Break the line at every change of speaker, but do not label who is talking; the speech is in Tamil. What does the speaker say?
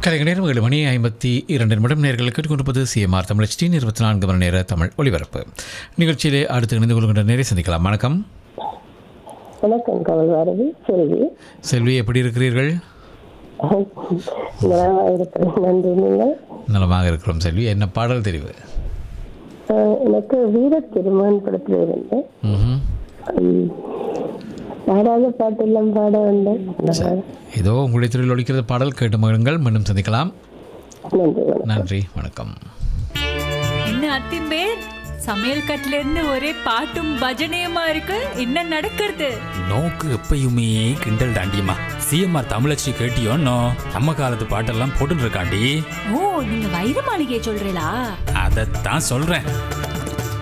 கலைஞர் நேரம் ஏழு மணி ஐம்பத்தி இரண்டு நிமிடம் நேர்கள் கேட்டுக்கொண்டிருப்பது சிஎம்ஆர் தமிழ் ஸ்டீன் இருபத்தி நான்கு மணி நேர தமிழ் ஒளிபரப்பு நிகழ்ச்சியிலே அடுத்து இணைந்து கொள்கின்ற நேரை சந்திக்கலாம் வணக்கம்
வணக்கம் கவல் பாரதி செல்வி
செல்வி எப்படி இருக்கிறீர்கள்
நலமாக இருக்கிறேன் நன்றி நீங்கள்
நலமாக இருக்கிறோம் செல்வி என்ன பாடல் தெரிவு
அஹ், எனக்கு வீர திருமகன் படத்தில் இருந்து
ம்ஹும்.
உம், பாடாத பாட்டெல்லாம் பாட வந்தேன்
இதோ உங்களுடைய திரையில் ஒழிக்கிறது பாடல் கேட்டு மகிழுங்கள் மீண்டும் சந்திக்கலாம்
நன்றி வணக்கம்
நன்றி வணக்கம்
என்ன அத்திம்பேர் சமையல் கட்டுல இருந்து ஒரே பாட்டும் பஜனையுமா இருக்கு என்ன நடக்கிறது
நோக்கு எப்பயுமே கிண்டல் தாண்டியம்மா சிஎம்ஆர் தமிழச்சி கேட்டியோன்னோ நம்ம காலத்து பாட்டெல்லாம் போட்டுட்டு இருக்காண்டி
ஓ நீங்க வைர மாளிகையை சொல்றீங்களா
அதைத்தான் சொல்றேன்